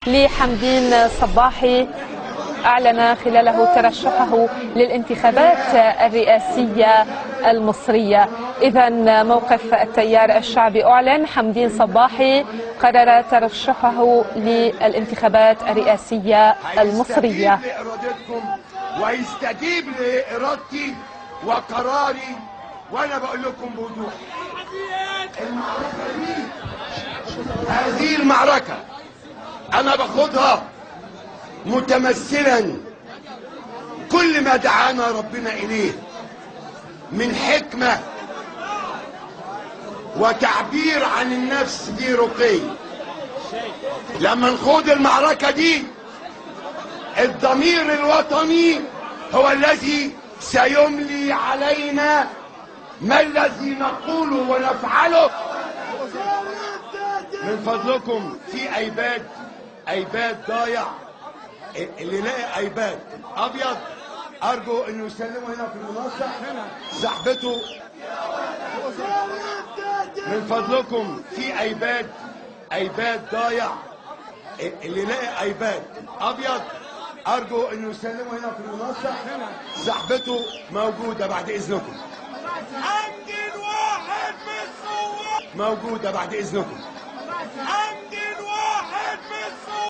لحمدين صباحي أعلن خلاله ترشحه للانتخابات الرئاسية المصرية إذا موقف التيار الشعبي أعلن حمدين صباحي قرر ترشحه للانتخابات الرئاسية المصرية هيستجيب لإرادتكم ويستجيب لإرادتي وقراري وأنا بقول لكم بوضوح المعركة دي هذه المعركة أنا باخدها متمثلا كل ما دعانا ربنا إليه من حكمة وتعبير عن النفس دي رقي لما نخوض المعركة دي الضمير الوطني هو الذي سيملي علينا ما الذي نقوله ونفعله من فضلكم في ايباد ايباد ضايع اللي لاقي ايباد ابيض ارجو انه يسلمه هنا في المنصه صاحبته من فضلكم في ايباد ايباد ضايع اللي لاقي ايباد ابيض ارجو انه يسلمه هنا في المنصه صاحبته موجوده بعد اذنكم عندي الواحد من الصور موجوده بعد اذنكم